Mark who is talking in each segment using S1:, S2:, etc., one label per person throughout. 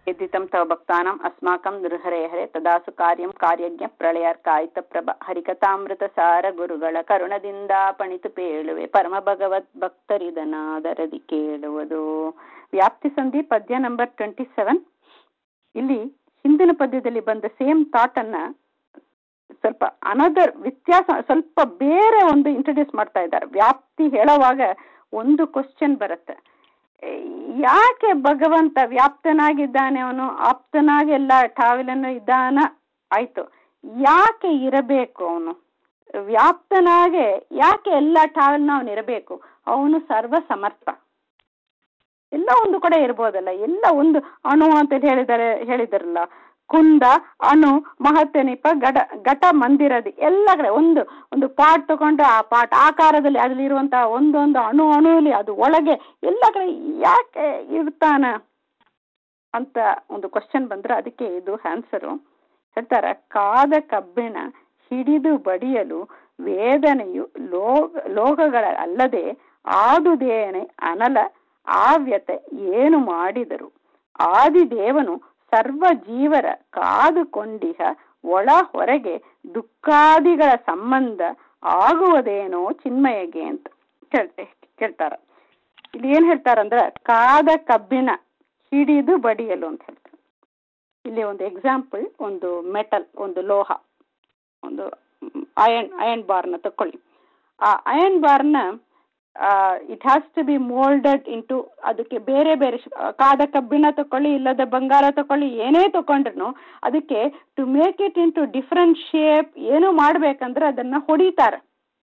S1: यद्धितं तव भक्तानाम् अस्माकं नृहरे हरे तदासु ಕಾರ್ಯಂ ಕಾರ್ಯಜ್ಞ ಪ್ರಳಯಾರ್ಕಾಯಿತ ಪ್ರಭ ಹರಿಕಥಾಮೃತ ಸಾರ ಗುರುಗಳ ಕರುಣದಿಂದ ಪಣಿತು ಪೇಳುವೆ ಪರಮ ಭಗವತ್ ಭಕ್ತರಿದನಾದರದಿ ಕೇಳುವುದು ವ್ಯಾಪ್ತಿ ಸಂಧಿ ಪದ್ಯ ನಂಬರ್ ಟ್ವೆಂಟಿ ಸೆವೆನ್ ಇಲ್ಲಿ ಹಿಂದಿನ ಪದ್ಯದಲ್ಲಿ ಬಂದ ಸೇಮ್ ಥಾಟ್ ಅನ್ನ ಸ್ವಲ್ಪ ಅನದರ್ ವ್ಯತ್ಯಾಸ ಸ್ವಲ್ಪ ಬೇರೆ ಒಂದು ಇಂಟ್ರೊಡ್ಯೂಸ್ ಮಾಡ್ತಾ ಇದ್ದಾರೆ ವ್ಯಾಪ್ತಿ ಹೇಳುವಾಗ ಒಂದು ಕ್ವಶನ್ ಬರುತ್ತೆ ಯಾಕೆ ಭಗವಂತ ವ್ಯಾಪ್ತನಾಗಿದ್ದಾನೆ ಅವನು ಆಪ್ತನಾಗಿ ಎಲ್ಲ ಠಾವಿಲನ್ನು ಇದ್ದಾನ ಆಯ್ತು ಯಾಕೆ ಇರಬೇಕು ಅವನು ವ್ಯಾಪ್ತನಾಗೆ ಯಾಕೆ ಎಲ್ಲ ಠಾವಿಲ್ನ ಅವನು ಇರಬೇಕು ಅವನು ಸರ್ವ ಸಮರ್ಥ ಎಲ್ಲ ಒಂದು ಕಡೆ ಇರ್ಬೋದಲ್ಲ ಎಲ್ಲ ಒಂದು ಅಣು ಅಂತ ಹೇಳಿದರೆ ಹೇಳಿದಾರಲ್ಲ ಕುಂದ ಅಣು ಮಹತ್ವನಿಪ ಗಡ ಘಟ ಮಂದಿರದಿ ಎಲ್ಲ ಕಡೆ ಒಂದು ಒಂದು ಪಾಟ್ ತಗೊಂಡು ಆ ಪಾಟ್ ಆಕಾರದಲ್ಲಿ ಅದರಲ್ಲಿರುವಂತಹ ಒಂದೊಂದು ಅಣು ಅಣುಲಿ ಅದು ಒಳಗೆ ಎಲ್ಲ ಕಡೆ ಯಾಕೆ ಇರ್ತಾನ ಅಂತ ಒಂದು ಕ್ವಶನ್ ಬಂದ್ರೆ ಅದಕ್ಕೆ ಇದು ಆನ್ಸರು ಹೇಳ್ತಾರ ಕಾದ ಕಬ್ಬಿಣ ಹಿಡಿದು ಬಡಿಯಲು ವೇದನೆಯು ಲೋಗ ಲೋಕಗಳ ಅಲ್ಲದೆ ಆದುದೇನೆ ಅನಲ ಆವ್ಯತೆ ಏನು ಮಾಡಿದರು ಆದಿದೇವನು ಸರ್ವ ಜೀವರ ಕಾದುಕೊಂಡಿಹ ಒಳ ಹೊರಗೆ ದುಃಖಾದಿಗಳ ಸಂಬಂಧ ಆಗುವುದೇನೋ ಚಿನ್ಮಯಗೆ ಅಂತ ಕೇಳ್ತೆ ಕೇಳ್ತಾರ ಇಲ್ಲಿ ಏನ್ ಹೇಳ್ತಾರಂದ್ರ ಕಾದ ಕಬ್ಬಿಣ ಹಿಡಿದು ಬಡಿಯಲು ಅಂತ ಹೇಳ್ತಾರೆ ಇಲ್ಲಿ ಒಂದು ಎಕ್ಸಾಂಪಲ್ ಒಂದು ಮೆಟಲ್ ಒಂದು ಲೋಹ ಒಂದು ಅಯನ್ ಅಯನ್ ಬಾರ್ನ ತಕೊಳ್ಳಿ ಆ ಅಯನ್ ಬಾರ್ನ it has to be moulded into ಅದಕ್ಕೆ ಬೇರೆ ಬೇರೆ ಕಾದ ಕಬ್ಬಿಣ ತಕೊಳ್ಳಿ ಇಲ್ಲದ ಬಂಗಾರ ತಕೊಳ್ಳಿ ಏನೇ ತಗೊಂಡ್ರು ಅದಕ್ಕೆ to make it into different shape ಏನು ಮಾಡ್ಬೇಕಂದ್ರೆ ಅದನ್ನ ಹೊಡಿತಾರೆ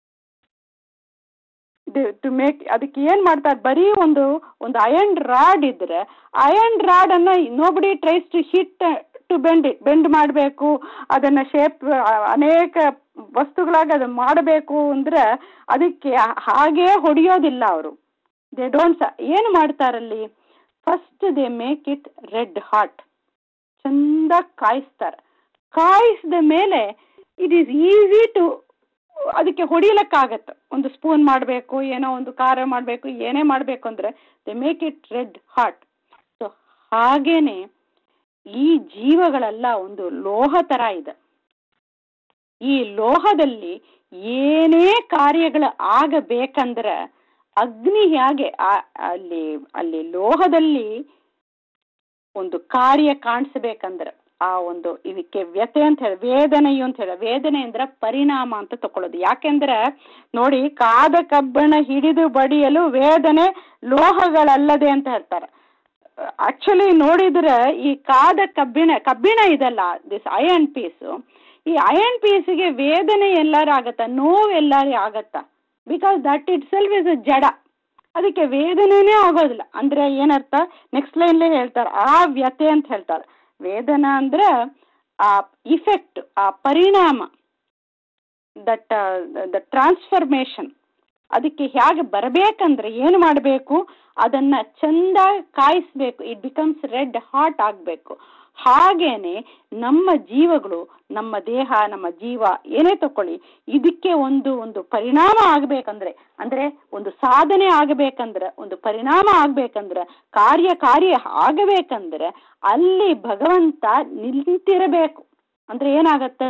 S1: ಟು ಮೇಕ್ ಅದಕ್ಕೆ ಏನ್ ಮಾಡ್ತಾರೆ ಬರೀ ಒಂದು ಒಂದು ಅಯನ್ ರಾಡ್ ಇದ್ರೆ ಅಯನ್ ರಾಡ್ ಅನ್ನ nobody tries to hit to bend it bend ಮಾಡಬೇಕು ಅದನ್ನ ಶೇಪ್ ಅನೇಕ ವಸ್ತುಗಳಾಗಿ ಅದನ್ನ ಮಾಡಬೇಕು ಅಂದ್ರೆ ಅದಕ್ಕೆ ಹಾಗೇ ಹೊಡೆಯೋದಿಲ್ಲ ಅವರು ದೇ ಡೋಂಟ್ ಏನು ಮಾಡ್ತಾರಲ್ಲಿ first they make it red hot ಚಂದ ಕಾಯಿಸ್ತಾರೆ ಕಾಯಿಸಿದ ಮೇಲೆ ಇಟ್ ಈಸ್ ಈಸಿ ಟು ಅದಕ್ಕೆ ಹೊಡಿಲಿಕ್ಕಾಗತ್ತೆ ಒಂದು ಸ್ಪೂನ್ ಮಾಡಬೇಕು ಏನೋ ಒಂದು ಖಾರ ಮಾಡಬೇಕು ಏನೇ ಮಾಡಬೇಕು ಅಂದರೆ they make it red hot so ಹಾಗೇನೆ ಈ ಜೀವಗಳೆಲ್ಲ ಒಂದು ಲೋಹ ಥರ ಇದೆ ಈ ಲೋಹದಲ್ಲಿ ಏನೇ ಕಾರ್ಯಗಳು ಆಗಬೇಕಂದ್ರೆ ಅಗ್ನಿ ಹೇಗೆ ಅಲ್ಲಿ ಅಲ್ಲಿ ಲೋಹದಲ್ಲಿ ಒಂದು ಕಾರ್ಯ ಕಾಣಿಸ್ಬೇಕಂದ್ರೆ ಆ ಒಂದು ಇದಕ್ಕೆ ವ್ಯತೆ ಅಂತ ಹೇಳಿ ವೇದನೆಯು ಅಂತ ಹೇಳಿ ವೇದನೆ ಅಂದ್ರೆ ಪರಿಣಾಮ ಅಂತ ತಕೊಳ್ಳೋದು ಯಾಕೆಂದ್ರೆ ನೋಡಿ ಕಾದ ಕಬ್ಬಣ ಹಿಡಿದು ಬಡಿಯಲು ವೇದನೆ ಲೋಹಗಳಲ್ಲದೆ ಅಂತ ಹೇಳ್ತಾರೆ ಆಕ್ಚುಲಿ ನೋಡಿದ್ರೆ ಈ ಕಾದ ಕಬ್ಬಿಣ ಕಬ್ಬಿಣ ಇದಲ್ಲ ದಿಸ್ ಅಯನ್ ಪೀಸು ಈ ಅಯನ್ ಪೀಸಿಗೆ ವೇದನೆ ಎಲ್ಲಾರು ಆಗತ್ತಾ ನೋವು ಎಲ್ಲಾರು ಆಗತ್ತಾ because that itself is a ಜಡ ಅದಕ್ಕೆ ವೇದನೆನೇ ಆಗೋದಿಲ್ಲ ಅಂದ್ರೆ ಏನರ್ಥ ನೆಕ್ಸ್ಟ್ ಲೈನ್ಲೇ ಹೇಳ್ತಾರೆ ಆ ವ್ಯತೆ ಅಂತ ಹೇಳ್ತಾರೆ ವೇದನ ಅಂದ್ರೆ ಆ ಇಫೆಕ್ಟ್ ಆ ಪರಿಣಾಮ ದಟ್ ದ ಟ್ರಾನ್ಸ್ಫರ್ಮೇಷನ್ ಅದಕ್ಕೆ ಹೇಗೆ ಬರಬೇಕಂದ್ರೆ ಏನು ಮಾಡಬೇಕು ಅದನ್ನ ಚಂದ ಕಾಯಿಸ್ಬೇಕು ಇಟ್ ಬಿಕಮ್ಸ್ ರೆಡ್ ಹಾಟ್ ಆಗಬೇಕು ಹಾಗೇನೆ ನಮ್ಮ ಜೀವಗಳು ನಮ್ಮ ದೇಹ ನಮ್ಮ ಜೀವ ಏನೇ ತಕೊಳ್ಳಿ ಇದಕ್ಕೆ ಒಂದು ಒಂದು ಪರಿಣಾಮ ಆಗಬೇಕಂದ್ರೆ ಅಂದ್ರೆ ಒಂದು ಸಾಧನೆ ಆಗಬೇಕಂದ್ರೆ ಒಂದು ಪರಿಣಾಮ ಆಗ್ಬೇಕಂದ್ರೆ ಕಾರ್ಯ ಕಾರ್ಯ ಆಗಬೇಕಂದ್ರೆ ಅಲ್ಲಿ ಭಗವಂತ ನಿಂತಿರಬೇಕು ಅಂದ್ರೆ ಏನಾಗತ್ತೆ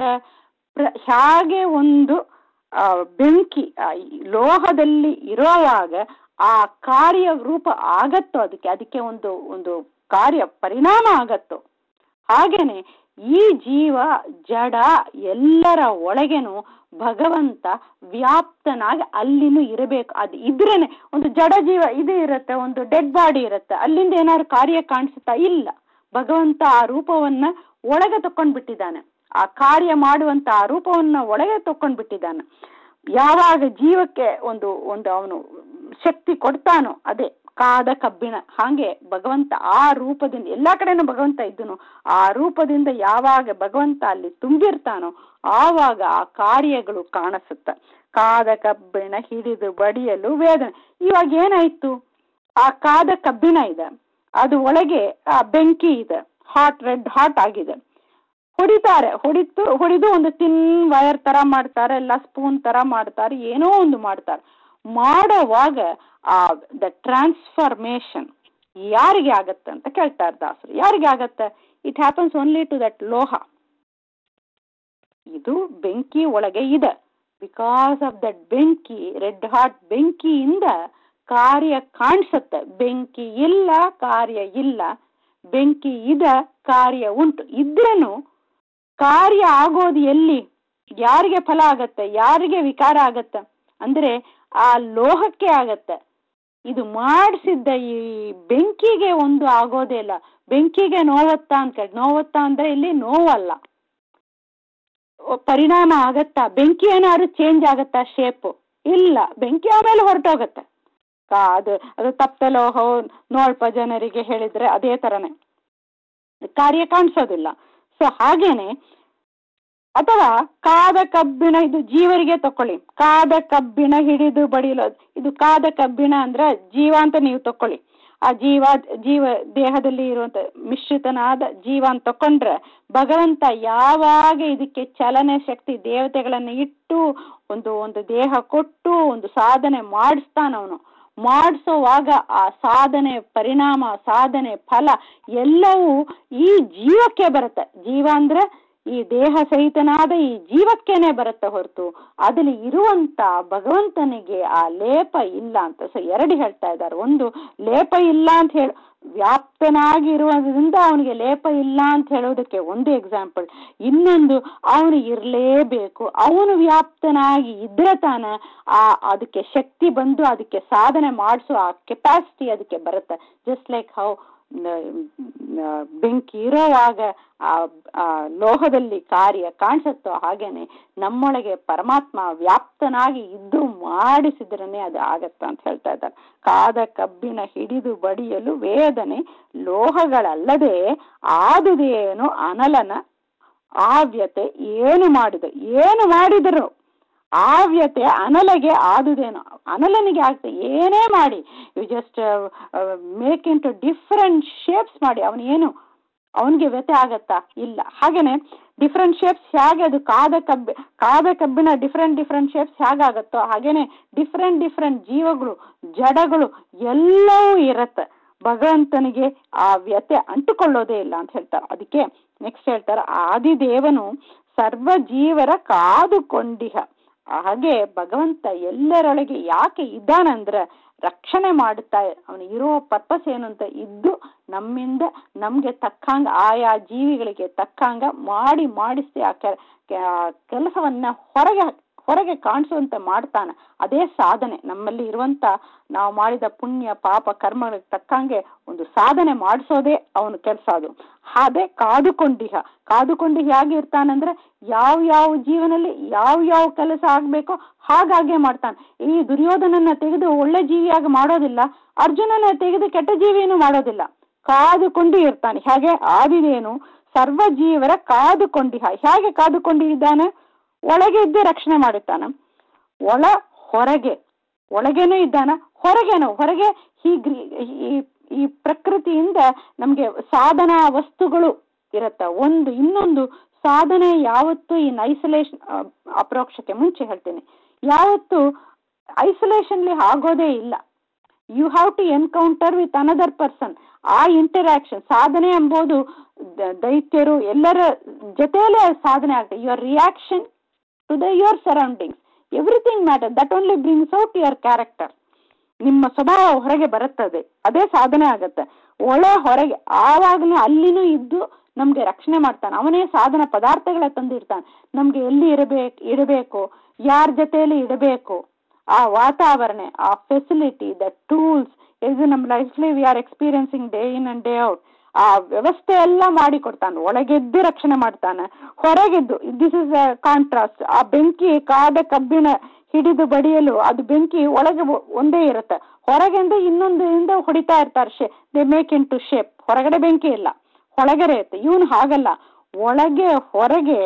S1: ಹೇಗೆ ಒಂದು ಬೆಂಕಿ ಲೋಹದಲ್ಲಿ ಇರೋವಾಗ ಆ ಕಾರ್ಯ ರೂಪ ಆಗತ್ತೋ ಅದಕ್ಕೆ ಅದಕ್ಕೆ ಒಂದು ಒಂದು ಕಾರ್ಯ ಪರಿಣಾಮ ಆಗತ್ತೋ ಹಾಗೇನೆ ಈ ಜೀವ ಜಡ ಎಲ್ಲರ ಒಳಗೇನು ಭಗವಂತ ವ್ಯಾಪ್ತನಾಗಿ ಅಲ್ಲಿನೂ ಇರಬೇಕು ಅದು ಇದ್ರೇನೆ ಒಂದು ಜಡ ಜೀವ ಇದು ಇರುತ್ತೆ ಒಂದು ಡೆಡ್ ಬಾಡಿ ಇರುತ್ತೆ ಅಲ್ಲಿಂದ ಏನಾದ್ರು ಕಾರ್ಯ ಕಾಣಿಸುತ್ತಾ ಇಲ್ಲ ಭಗವಂತ ಆ ರೂಪವನ್ನ ಒಳಗೆ ತಕೊಂಡ್ಬಿಟ್ಟಿದ್ದಾನೆ ಆ ಕಾರ್ಯ ಮಾಡುವಂತ ಆ ರೂಪವನ್ನ ಒಳಗೆ ತಕೊಂಡ್ಬಿಟ್ಟಿದ್ದಾನೆ ಯಾವಾಗ ಜೀವಕ್ಕೆ ಒಂದು ಒಂದು ಅವನು ಶಕ್ತಿ ಕೊಡ್ತಾನೋ ಅದೇ ಕಾದ ಕಬ್ಬಿಣ ಹಾಗೆ ಭಗವಂತ ಆ ರೂಪದಿಂದ ಎಲ್ಲ ಕಡೆನೂ ಭಗವಂತ ಇದ್ದನು ಆ ರೂಪದಿಂದ ಯಾವಾಗ ಭಗವಂತ ಅಲ್ಲಿ ತುಂಬಿರ್ತಾನೋ ಆವಾಗ ಆ ಕಾರ್ಯಗಳು ಕಾಣಿಸುತ್ತ ಕಾದ ಕಬ್ಬಿಣ ಹಿಡಿದು ಬಡಿಯಲು ವೇದನೆ ಇವಾಗ ಏನಾಯ್ತು ಆ ಕಾದ ಕಬ್ಬಿಣ ಇದೆ ಅದು ಒಳಗೆ ಆ ಬೆಂಕಿ ಇದೆ ಹಾಟ್ ರೆಡ್ ಹಾಟ್ ಆಗಿದೆ ಹೊಡಿತಾರೆ ಹೊಡಿತು ಹೊಡಿದು ಒಂದು ತಿನ್ ವಯರ್ ತರ ಮಾಡ್ತಾರೆ ಎಲ್ಲ ಸ್ಪೂನ್ ತರ ಮಾಡ್ತಾರೆ ಏನೋ ಒಂದು ಮಾಡ್ತಾರೆ ಮಾಡೋವಾಗ ಆ ದ ಟ್ರಾನ್ಸ್ಫಾರ್ಮೇಶನ್ ಯಾರಿಗೆ ಆಗತ್ತೆ ಅಂತ ಕೇಳ್ತಾರೆ ದಾಸರು ಯಾರಿಗೆ ಆಗತ್ತೆ it happens only to that ಲೋಹ ಇದು ಬೆಂಕಿ ಒಳಗೆ ಇದೆ ಬಿಕಾಸ್ ಆಫ್ ದಟ್ ಬೆಂಕಿ ರೆಡ್ ಹಾಟ್ ಬೆಂಕಿಯಿಂದ ಕಾರ್ಯ ಕಾಣಿಸುತ್ತೆ ಬೆಂಕಿ ಇಲ್ಲ ಕಾರ್ಯ ಇಲ್ಲ ಬೆಂಕಿ ಇದ ಕಾರ್ಯ ಉಂಟು ಇದ್ರೇನು ಕಾರ್ಯ ಆಗೋದು ಎಲ್ಲಿ ಯಾರಿಗೆ ಫಲ ಆಗತ್ತೆ ಯಾರಿಗೆ ವಿಕಾರ ಆಗತ್ತೆ ಅಂದ್ರೆ ಆ ಲೋಹಕ್ಕೆ ಆಗತ್ತೆ ಇದು ಮಾಡಿಸಿದ್ದ ಈ ಬೆಂಕಿಗೆ ಒಂದು ಆಗೋದೇ ಇಲ್ಲ ಬೆಂಕಿಗೆ ನೋವತ್ತಾ ಅಂತ ಹೇಳಿ ನೋವತ್ತಾ ಅಂದ್ರೆ ಇಲ್ಲಿ ನೋವಲ್ಲ ಪರಿಣಾಮ ಆಗತ್ತಾ ಬೆಂಕಿ ಏನಾದ್ರು ಚೇಂಜ್ ಆಗತ್ತಾ ಶೇಪು ಇಲ್ಲ ಬೆಂಕಿ ಆಮೇಲೆ ಹೊರಟೋಗತ್ತೆ ಅದು ಅದು ತಪ್ಪಲೋ ಹೋ ನೋಡ್ಪ ಜನರಿಗೆ ಹೇಳಿದ್ರೆ ಅದೇ ಥರನೇ ಕಾರ್ಯ ಕಾಣಿಸೋದಿಲ್ಲ ಸೊ ಹಾಗೇನೆ ಅಥವಾ ಕಾದ ಕಬ್ಬಿಣ ಇದು ಜೀವರಿಗೆ ತಕೊಳ್ಳಿ ಕಾದ ಕಬ್ಬಿಣ ಹಿಡಿದು ಬಡಿಯಲು ಇದು ಕಾದ ಕಬ್ಬಿಣ ಅಂದ್ರೆ ಜೀವ ಅಂತ ನೀವು ತಕೊಳ್ಳಿ ಆ ಜೀವ ಜೀವ ದೇಹದಲ್ಲಿ ಇರುವಂತ ಮಿಶ್ರಿತನಾದ ಜೀವ ಅಂತ ತಕೊಂಡ್ರೆ ಭಗವಂತ ಯಾವಾಗ ಇದಕ್ಕೆ ಚಲನೆ ಶಕ್ತಿ ದೇವತೆಗಳನ್ನು ಇಟ್ಟು ಒಂದು ಒಂದು ದೇಹ ಕೊಟ್ಟು ಒಂದು ಸಾಧನೆ ಮಾಡಿಸ್ತಾನವನು ಮಾಡಿಸೋವಾಗ ಆ ಸಾಧನೆ ಪರಿಣಾಮ ಸಾಧನೆ ಫಲ ಎಲ್ಲವೂ ಈ ಜೀವಕ್ಕೆ ಬರುತ್ತೆ ಜೀವ ಅಂದ್ರೆ ಈ ದೇಹ ಸಹಿತನಾದ ಈ ಜೀವಕ್ಕೇನೆ ಬರುತ್ತೆ ಹೊರತು ಅದಲ್ಲಿ ಇರುವಂತ ಭಗವಂತನಿಗೆ ಆ ಲೇಪ ಇಲ್ಲ ಅಂತ ಸೊ ಎರಡು ಹೇಳ್ತಾ ಇದ್ದಾರೆ ಒಂದು ಲೇಪ ಇಲ್ಲ ಅಂತ ಹೇಳಿ ವ್ಯಾಪ್ತನಾಗಿರುವುದರಿಂದ ಅವನಿಗೆ ಲೇಪ ಇಲ್ಲ ಅಂತ ಹೇಳೋದಕ್ಕೆ ಒಂದು ಎಕ್ಸಾಂಪಲ್ ಇನ್ನೊಂದು ಅವನು ಇರಲೇಬೇಕು ಅವನು ವ್ಯಾಪ್ತನಾಗಿ ಇದ್ರೆ ತಾನ ಆ ಅದಕ್ಕೆ ಶಕ್ತಿ ಬಂದು ಅದಕ್ಕೆ ಸಾಧನೆ ಮಾಡಿಸೋ ಆ ಕೆಪಾಸಿಟಿ ಅದಕ್ಕೆ ಬರುತ್ತೆ ಜಸ್ಟ್ ಲೈಕ್ ಹೌ ಬೆಂಕಿ ಇರೋವಾಗ ಆ ಲೋಹದಲ್ಲಿ ಕಾರ್ಯ ಕಾಣಿಸುತ್ತೋ ಹಾಗೇನೆ ನಮ್ಮೊಳಗೆ ಪರಮಾತ್ಮ ವ್ಯಾಪ್ತನಾಗಿ ಇದ್ದು ಮಾಡಿಸಿದ್ರನೆ ಅದು ಆಗತ್ತ ಅಂತ ಹೇಳ್ತಾ ಇದ್ದಾರೆ ಕಾದ ಕಬ್ಬಿಣ ಹಿಡಿದು ಬಡಿಯಲು ವೇದನೆ ಲೋಹಗಳಲ್ಲದೆ ಆದುದೇನು ಅನಲನ ಆವ್ಯತೆ ಏನು ಮಾಡಿದ ಏನು ಮಾಡಿದರು ಆವ್ಯತೆ ಅನಲಗೆ ಆದುದೇನು ಅನಲನಿಗೆ ಆಗ್ತದೆ ಏನೇ ಮಾಡಿ you just make into different shapes ಮಾಡಿ ಅವನು ಏನು ಅವನಿಗೆ ವ್ಯತೆ ಆಗತ್ತಾ ಇಲ್ಲ ಹಾಗೇನೆ ಡಿಫ್ರೆಂಟ್ ಶೇಪ್ಸ್ ಹೇಗೆ ಅದು ಕಾದ ಕಬ್ಬಿ ಕಾದ ಕಬ್ಬಿಣ ಡಿಫ್ರೆಂಟ್ ಡಿಫ್ರೆಂಟ್ ಶೇಪ್ಸ್ ಹೇಗಾಗತ್ತೋ ಹಾಗೇನೆ ಡಿಫ್ರೆಂಟ್ ಡಿಫ್ರೆಂಟ್ ಜೀವಗಳು ಜಡಗಳು ಎಲ್ಲವೂ ಇರತ್ತೆ ಭಗವಂತನಿಗೆ ಆ ವ್ಯತೆ ಅಂಟುಕೊಳ್ಳೋದೇ ಇಲ್ಲ ಅಂತ ಹೇಳ್ತಾರೆ ಅದಕ್ಕೆ ನೆಕ್ಸ್ಟ್ ಹೇಳ್ತಾರೆ ಆದಿದೇವನು ಸರ್ವ ಜೀವರ ಕಾದುಕೊಂಡಿಹ ಹಾಗೆ ಭಗವಂತ ಎಲ್ಲರೊಳಗೆ ಯಾಕೆ ಇದ್ದಾನಂದ್ರೆ ರಕ್ಷಣೆ ಮಾಡುತ್ತಾ ಅವನು ಇರೋ ಪರ್ಪಸ್ ಏನು ಅಂತ ಇದ್ದು ನಮ್ಮಿಂದ ನಮ್ಗೆ ತಕ್ಕಂಗ ಆಯಾ ಜೀವಿಗಳಿಗೆ ತಕ್ಕಂಗ ಮಾಡಿ ಮಾಡಿಸಿ ಆ ಕೆಲಸವನ್ನ ಹೊರಗೆ ಹೊರಗೆ ಕಾಣಿಸುವಂತೆ ಮಾಡ್ತಾನೆ ಅದೇ ಸಾಧನೆ ನಮ್ಮಲ್ಲಿ ಇರುವಂತ ನಾವು ಮಾಡಿದ ಪುಣ್ಯ ಪಾಪ ಕರ್ಮಗಳಿಗೆ ತಕ್ಕಂಗೆ ಒಂದು ಸಾಧನೆ ಮಾಡಿಸೋದೇ ಅವನ ಕೆಲಸ ಅದು ಅದೇ ಕಾದುಕೊಂಡಿಹ ಕಾದುಕೊಂಡು ಹೇಗೆ ಇರ್ತಾನಂದ್ರೆ ಯಾವ ಯಾವ ಜೀವನಲ್ಲಿ ಯಾವ ಯಾವ ಕೆಲಸ ಆಗ್ಬೇಕೋ ಹಾಗಾಗೆ ಮಾಡ್ತಾನೆ ಈ ದುರ್ಯೋಧನನ್ನ ತೆಗೆದು ಒಳ್ಳೆ ಜೀವಿಯಾಗಿ ಮಾಡೋದಿಲ್ಲ ಅರ್ಜುನನ ತೆಗೆದು ಕೆಟ್ಟ ಜೀವಿಯನ್ನು ಮಾಡೋದಿಲ್ಲ ಕಾದುಕೊಂಡು ಇರ್ತಾನೆ ಹೇಗೆ ಆದಿದೇನು ಸರ್ವ ಜೀವರ ಕಾದುಕೊಂಡಿಹ ಹೇಗೆ ಕಾದುಕೊಂಡಿದ್ದಾನೆ ಒಳಗೆ ಇದ್ದು ರಕ್ಷಣೆ ಮಾಡುತ್ತಾನ ಒಳ ಹೊರಗೆ ಒಳಗೇನೂ ಇದ್ದಾನ ಹೊರಗೇನು ಹೊರಗೆ ಹೀಗ್ರಿ ಈ ಈ ಪ್ರಕೃತಿಯಿಂದ ನಮಗೆ ಸಾಧನಾ ವಸ್ತುಗಳು ಇರತ್ತ ಒಂದು ಇನ್ನೊಂದು ಸಾಧನೆ ಯಾವತ್ತು ಇನ್ ಐಸೋಲೇಷನ್ ಅಪ್ರೋಕ್ಷಕ್ಕೆ ಮುಂಚೆ ಹೇಳ್ತೀನಿ ಯಾವತ್ತು ಐಸೋಲೇಷನ್ಲಿ ಆಗೋದೇ ಇಲ್ಲ you have to encounter with another person ಆ ಇಂಟರಾಕ್ಷನ್ ಸಾಧನೆ ಎಂಬುದು ದೈತ್ಯರು ಎಲ್ಲರ ಜೊತೆಯಲ್ಲೇ ಸಾಧನೆ ಆಗುತ್ತೆ your reaction to the your surroundings everything matter that only brings out your character ನಿಮ್ಮ ಸ್ವಭಾವ ಹೊರಗೆ ಬರುತ್ತದೆ ಅದೇ ಸಾಧನೆ ಆಗತ್ತೆ ಒಳ ಹೊರಗೆ ಆವಾಗಲೂ ಅಲ್ಲಿನೂ ಇದ್ದು ನಮ್ಗೆ ರಕ್ಷಣೆ ಮಾಡ್ತಾನೆ ಅವನೇ ಸಾಧನ ಪದಾರ್ಥಗಳ ತಂದಿರ್ತಾನೆ ನಮ್ಗೆ ಎಲ್ಲಿ ಇರಬೇಕು ಇಡಬೇಕು ಯಾರ ಜೊತೆಯಲ್ಲಿ ಇಡಬೇಕು ಆ ವಾತಾವರಣ ಆ ಫೆಸಿಲಿಟಿ ದ ಟೂಲ್ಸ್ ಇದು ನಮ್ಮ ಲೈಫ್ಲಿ we are experiencing day in and day out ಆ ವ್ಯವಸ್ಥೆ ಎಲ್ಲ ಮಾಡಿ ಕೊಡ್ತಾನೆ ಒಳಗೆದ್ದು ರಕ್ಷಣೆ ಮಾಡ್ತಾನೆ ಹೊರಗೆದ್ದು ದಿಸ್ ಇಸ್ ಅ ಕಾಂಟ್ರಾಸ್ಟ್ ಆ ಬೆಂಕಿ ಕಾದ ಕಬ್ಬಿಣ ಹಿಡಿದು ಬಡಿಯಲು ಅದು ಬೆಂಕಿ ಒಳಗೆ ಒಂದೇ ಇರುತ್ತೆ ಹೊರಗೆಂದು ಇನ್ನೊಂದರಿಂದ ಹೊಡಿತಾ ಇರ್ತಾರೆ ಶೇ they make into shape ಹೊರಗಡೆ ಬೆಂಕಿ ಇಲ್ಲ ಒಳಗಡೆ ಇರುತ್ತೆ ಇವನು ಹಾಗಲ್ಲ ಒಳಗೆ ಹೊರಗೆ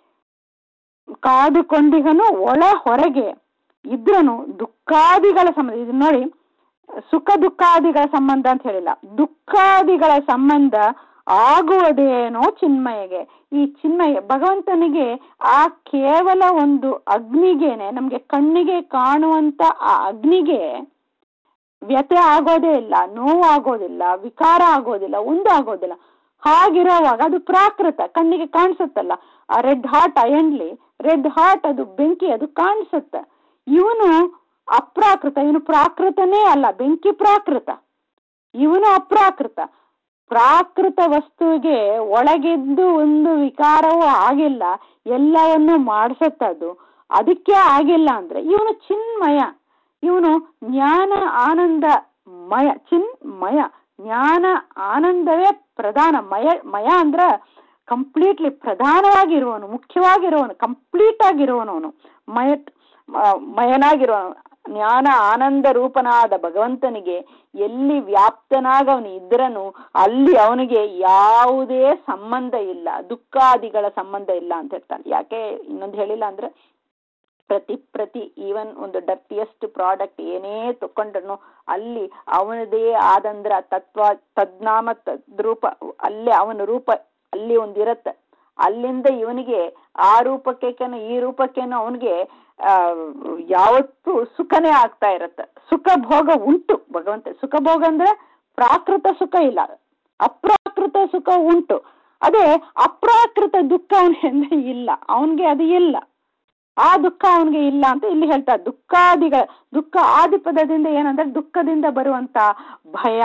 S1: ಕಾದುಕೊಂಡಿಗನು ಒಳ ಹೊರಗೆ ಇದ್ರನು ದುಃಖಾದಿಗಳ ಸಂಬಂಧ ಇದು ನೋಡಿ ಸುಖ ದುಃಖಾದಿಗಳ ಸಂಬಂಧ ಅಂತ ಹೇಳಿಲ್ಲ ದುಃಖಾದಿಗಳ ಸಂಬಂಧ ಆಗುವುದೇನೋ ಚಿನ್ಮಯಗೆ ಈ ಚಿನ್ಮಯ ಭಗವಂತನಿಗೆ ಆ ಕೇವಲ ಒಂದು ಅಗ್ನಿಗೇನೆ ನಮ್ಗೆ ಕಣ್ಣಿಗೆ ಕಾಣುವಂತ ಆ ಅಗ್ನಿಗೆ ವ್ಯತೆ ಆಗೋದೇ ಇಲ್ಲ ನೋವು ಆಗೋದಿಲ್ಲ ವಿಕಾರ ಆಗೋದಿಲ್ಲ ಒಂದು ಆಗೋದಿಲ್ಲ ಹಾಗಿರೋವಾಗ ಅದು ಪ್ರಾಕೃತ ಕಣ್ಣಿಗೆ ಕಾಣಿಸುತ್ತಲ್ಲ ಆ ರೆಡ್ ಹಾರ್ಟ್ ಅಯನ್ಲಿ ರೆಡ್ ಹಾರ್ಟ್ ಅದು ಬೆಂಕಿ ಅದು ಕಾಣಿಸುತ್ತೆ ಇವನು ಅಪ್ರಾಕೃತ ಇವನು ಪ್ರಾಕೃತನೇ ಅಲ್ಲ ಬೆಂಕಿ ಪ್ರಾಕೃತ ಇವನು ಅಪ್ರಾಕೃತ ಪ್ರಾಕೃತ ವಸ್ತುವಿಗೆ ಒಳಗಿದ್ದು ಒಂದು ವಿಕಾರವೂ ಆಗಿಲ್ಲ ಎಲ್ಲವನ್ನು ಮಾಡಿಸುತ್ತದು ಅದಕ್ಕೆ ಆಗಿಲ್ಲ ಅಂದ್ರೆ ಇವನು ಚಿನ್ಮಯ ಇವನು ಜ್ಞಾನ ಆನಂದ ಮಯ ಚಿನ್ಮಯ ಜ್ಞಾನ ಆನಂದವೇ ಪ್ರಧಾನ ಮಯ ಮಯ ಅಂದ್ರ ಕಂಪ್ಲೀಟ್ಲಿ ಪ್ರಧಾನವಾಗಿರುವವನು ಮುಖ್ಯವಾಗಿರುವವನು ಕಂಪ್ಲೀಟ್ ಆಗಿರುವವನು ಮಯ ಮಯನಾಗಿರುವವನು ಜ್ಞಾನ ಆನಂದ ರೂಪನಾದ ಭಗವಂತನಿಗೆ ಎಲ್ಲಿ ವ್ಯಾಪ್ತನಾಗ ಅವನು ಇದ್ರನು ಅಲ್ಲಿ ಅವನಿಗೆ ಯಾವುದೇ ಸಂಬಂಧ ಇಲ್ಲ ದುಃಖಾದಿಗಳ ಸಂಬಂಧ ಇಲ್ಲ ಅಂತ ಹೇಳ್ತಾನೆ ಯಾಕೆ ಇನ್ನೊಂದು ಹೇಳಿಲ್ಲ ಅಂದ್ರೆ ಪ್ರತಿ ಪ್ರತಿ ಈವನ್ ಒಂದು ಡರ್ಟಿಯೆಸ್ಟ್ ಪ್ರಾಡಕ್ಟ್ ಏನೇ ತಕೊಂಡ್ರು ಅಲ್ಲಿ ಅವನದೇ ಆದಂದ್ರ ತತ್ವ ತದ್ನಾಮ ತದ್ರೂಪ ಅಲ್ಲೇ ಅವನ ರೂಪ ಅಲ್ಲಿ ಒಂದಿರತ್ತೆ ಅಲ್ಲಿಂದ ಇವನಿಗೆ ಆ ರೂಪಕ್ಕೇನು ಈ ರೂಪಕ್ಕೇನು ಅವನಿಗೆ ಆ ಯಾವತ್ತೂ ಸುಖನೇ ಆಗ್ತಾ ಇರತ್ತೆ ಸುಖ ಭೋಗ ಉಂಟು ಭಗವಂತ ಸುಖ ಭೋಗ ಅಂದ್ರೆ ಪ್ರಾಕೃತ ಸುಖ ಇಲ್ಲ ಅಪ್ರಾಕೃತ ಸುಖ ಉಂಟು ಅದೇ ಅಪ್ರಾಕೃತ ದುಃಖ ಅವನಿಗೆ ಇಲ್ಲ ಅವನಿಗೆ ಅದು ಇಲ್ಲ ಆ ದುಃಖ ಅವನಿಗೆ ಇಲ್ಲ ಅಂತ ಇಲ್ಲಿ ಹೇಳ್ತಾರೆ ದುಃಖಾದಿಗಳ ದುಃಖ ಆದಿ ಪದದಿಂದ ಏನಂದ್ರೆ ದುಃಖದಿಂದ ಬರುವಂತ ಭಯ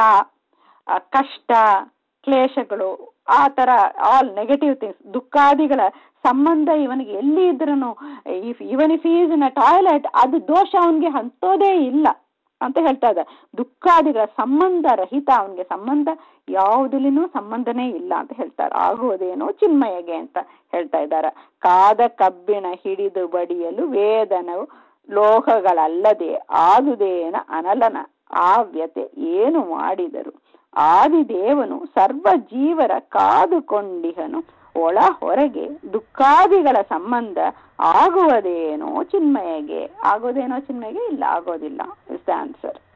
S1: ಕಷ್ಟ ಕ್ಲೇಶಗಳು ಆ ತರ ಆಲ್ ನೆಗೆಟಿವ್ ಥಿಂಗ್ಸ್ ದುಃಖಾದಿಗಳ ಸಂಬಂಧ ಇವನಿಗೆ ಎಲ್ಲಿ ಇದ್ರೂ if even if is in a toilet ಅದು ದೋಷ ಅವನಿಗೆ ಹಂತೋದೇ ಇಲ್ಲ ಅಂತ ಹೇಳ್ತಾ ಇದ್ದಾರೆ ದುಃಖಾದಿಗಳ ಸಂಬಂಧ ರಹಿತ ಅವನಿಗೆ ಸಂಬಂಧ ಯಾವುದಲಿನೂ ಸಂಬಂಧನೇ ಇಲ್ಲ ಅಂತ ಹೇಳ್ತಾರೆ ಆಗುವುದೇನೋ ಚಿನ್ಮಯಗೆ ಅಂತ ಹೇಳ್ತಾ ಇದ್ದಾರೆ ಕಾದ ಕಬ್ಬಿಣ ಹಿಡಿದು ಬಡಿಯಲು ವೇದನವು ಲೋಹಗಳಲ್ಲದೆ ಆದುದೇನ ಅನಲನ ಆವ್ಯತೆ ಏನು ಮಾಡಿದರು ಆದಿದೇವನು ಸರ್ವ ಜೀವರ ಕಾದುಕೊಂಡಿಹನು ಒಳ ಹೊರಗೆ ದುಃಖಾದಿಗಳ ಸಂಬಂಧ ಆಗುವುದೇನೋ ಚಿನ್ಮಯಗೆ ಆಗೋದೇನೋ ಚಿನ್ಮಯಗೆ ಇಲ್ಲ ಆಗೋದಿಲ್ಲ ಇಸ್ ದ ಆನ್ಸರ್